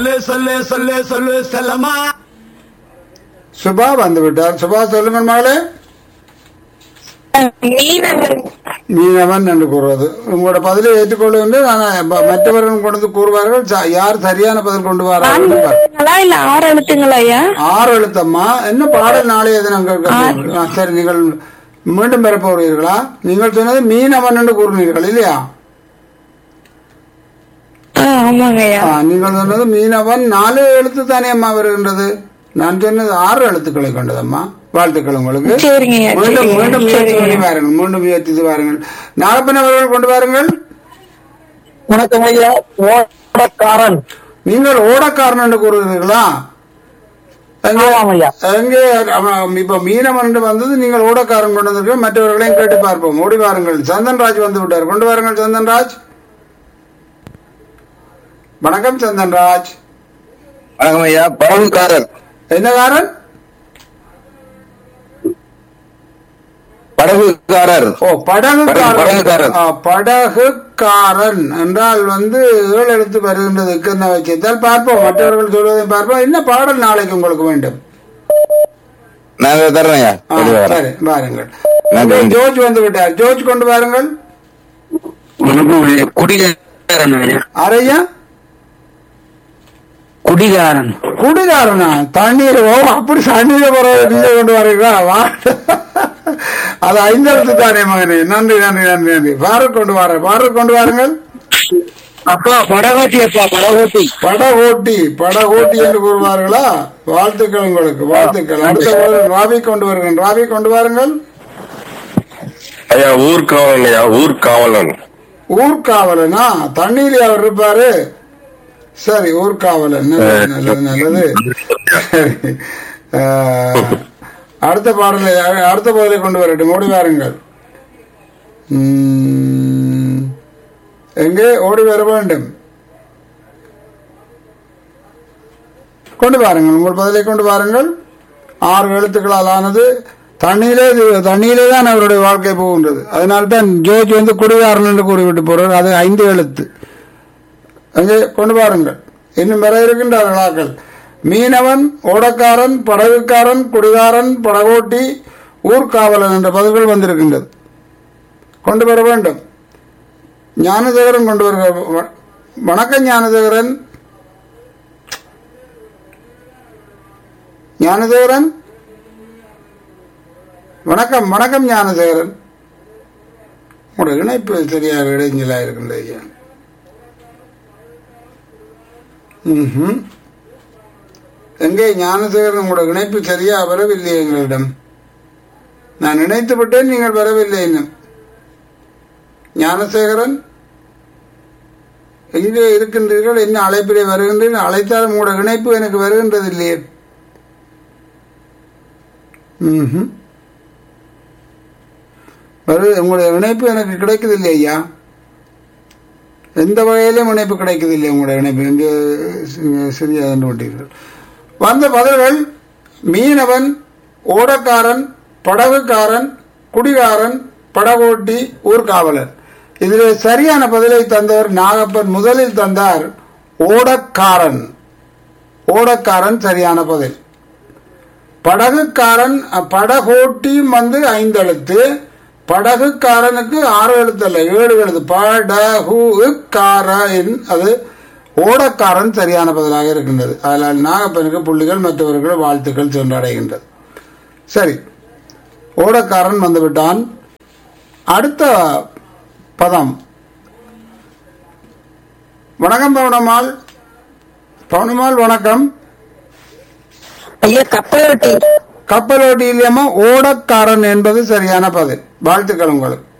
சொல்லு சொல்லு சொல்லு சொல்லு செல்லம்மா சுபா வந்து விட்டார் சுபா சொல்லுங்கள் மகளே மீனவன் மீனவன் என்று கூறுவது உங்களோட பதிலை ஏற்றுக்கொள்ளுகின்ற நான் ம- மற்றவர்கள் கொண்டு வந்து கூறுவார்கள் ச- யார் சரியான பதில் கொண்டு நான்கு வரார்கள் பார். எழுத்துங்களா இல்ல ஆறு எழுத்துங்களா ஐயா ஆறு எழுத்தம்மா என்ன பாடல் நாளைய தினம் கேட்க போகிறீர்கள்? ஆ, சரி நீங்கள் மீண்டும் பெற போகிறீர்களா நீங்கள் சொன்னது மீனவன் என்று கூறினீர்கள் இல்லையா ஆ, ஆமாங்க ஐயா ஆ, நீங்கள் சொன்னது மீனவன் நாலு எழுத்து தானே அம்மா வருகின்றது நான் சொன்னது ஆறு எழுத்துக்களை கொண்டதம்மா வாழ்த்துக்கள் உங்களுக்கு சரிங்க ஐயா மீண்டும் சரிங்க மீண்டும் முயற்சி சரிங்க பண்ணி பாருங்கள் மீண்டும் முயற்சித்து பாருங்கள் நாகப்பன் அவர்கள் கொண்டு வாருங்கள் வணக்கம் ஐயா ஓடக்காரன் நீங்கள் ஓடக்காரன் என்று கூறுகிறீர்களா எங்கே- ஆமாம் ஐயா. எங்கே அவன் இப்ப மீனவன் என்று வந்தது நீங்கள் ஓடக்காரன் கொண்டு வந்திருக்க மற்றவர்களையும் கேட்டு பார்ப்போம் ஓடி வாருங்கள் சந்தன்ராஜ் வந்து விட்டார் கொண்டு வாருங்கள் சந்தன்ராஜ் வணக்கம் சந்தன்ராஜ் வணக்கம் ஐயா படகுக்காரர் என்ன காரன் படகுக்காரர் ஓ படகுக்காரன் படகுக்காரன். ஆ, படகுக்காரன் என்றால் வந்து ஏழு எழுத்து வருகின்றதுக்கு என்ன வச்சிருந்தால் பார்ப்போம் மற்றவர்கள் சொல்வதை பார்ப்போம் என்ன பாடல் நாளைக்கு உங்களுக்கு வேண்டும் நாங்க தர்றோம் ஐயா ஆ, கொண்டு வரேன். சரி பாருங்கள் நன்றி. இங்கே ஜோர்ஜ் வந்து விட்டார் ஜோர்ஜ் கொண்டு வாருங்கள் குடிகாரன் ஐயா அரையா குடிகாரன் குடிகாரனா தண்ணீர் ஓ அப்படி தண்ணீரை போற நீங்க கொண்டு வரீங்களா வா அது ஐந்தெழுத்து தானே மகனே நன்றி நன்றி நன்றி நன்றி பாரத் கொண்டு வர பாரத் கொண்டு வாருங்கள் அப்பா படகோட்டி அப்பா படகோட்டி படகோட்டி படகோட்டி என்று கூறுவார்களா வாழ்த்துக்கள் உங்களுக்கு வாழ்த்துக்கள் அடுத்த ஒரு ராவி கொண்டு வருங்கள் ராவி கொண்டு வாருங்கள் ஐயா ஊர்காவலன் ஐயா ஊர்காவலன் ஊர்காவலனா தண்ணீர் அவர் இருப்பாரு சரி ஊர்காவலன் நல்லது நல்லது நல்லது சரி. ஆஹ், அடுத்த பாடலை அடுத்த பாடலை கொண்டு வரட்டும் ஓடி வாருங்கள் உம், எங்கே ஓடி வர வேண்டும் கொண்டு வாருங்கள் உங்கள் பதிலை கொண்டு வாருங்கள் ஆறு எழுத்துக்களால் ஆனது தண்ணியிலே இது- தண்ணியிலே தான் அவருடைய வாழ்க்கை போகின்றது அதனால்தான் ஜோஜ் வந்து குடிகாரன் என்று கூறிவிட்டு போறார் அது ஐந்து எழுத்து அங்கே கொண்டு வாருங்கள் இன்னும் வர இருக்கின்றார்கள் ஆக்கள் மீனவன் ஓடக்காரன் படகுக்காரன் குடிகாரன் படகோட்டி ஊர்காவலன் என்ற பதில்கள் வந்திருக்கின்றது கொண்டு வர வேண்டும் ஞானதேகரன் கொண்டு வருக வ- வணக்கம் ஞானதேகரன் ஞானதேகரன் வணக்கம் வணக்கம் ஞானதேகரன் உங்களோட இணைப்பு சரியாக இடைஞ்சலா இருக்கின்றது ஐயா ம்ஹும். எங்கே ஞானசேகரன் உங்களோட இணைப்பு சரியா வரவில்லை எங்களிடம் நான் நினைத்து விட்டேன் நீங்கள் வரவில்லை இன்னும் ஞானசேகரன் எங்கே இருக்கின்றீர்கள் என்ன அழைப்பிலே வருகின்றீர்கள் அழைத்தாலும் உங்களோட இணைப்பு எனக்கு வருகின்றது இல்லையே ம்ஹும். வரு உங்களுடைய இணைப்பு எனக்கு கிடைக்குதில்லை ஐயா எந்த வகையிலும் இணைப்பு கிடைக்குதில்லை உங்களுடைய இணைப்பு இங்கு சி- சரியாக கண்டு கொண்டீர்கள் வந்த பதில்கள் மீனவன் ஓடக்காரன் படகுக்காரன் குடிகாரன் படகோட்டி ஊர்காவலர் இதில் சரியான பதிலை தந்தவர் நாகப்பன் முதலில் தந்தார் ஓடக்காரன் ஓடக்காரன் சரியான பதில் படகுக்காரன் அ, படகோட்டியும் வந்து ஐந்து எழுத்து படகுக்காரனுக்கு ஆறு எழுத்து அல்ல ஏழு எழுத்து படகுக்காரன் அது ஓடக்காரன் சரியான பதிலாக இருக்கின்றது அதனால் நாகப்பனுக்கு புள்ளிகள் மற்றவர்கள் வாழ்த்துக்கள் சென்றடைகின்றது சரி ஓடக்காரன் வந்துவிட்டான் அடுத்த பதம் வணக்கம் பவனம்மாள் பவனம்மாள் வணக்கம் ஐயா கப்பலோட்டி கப்பலோட்டி இல்லையம்மா ஓடக்காரன் என்பது சரியான பதில் வாழ்த்துக்கள் உங்களுக்கு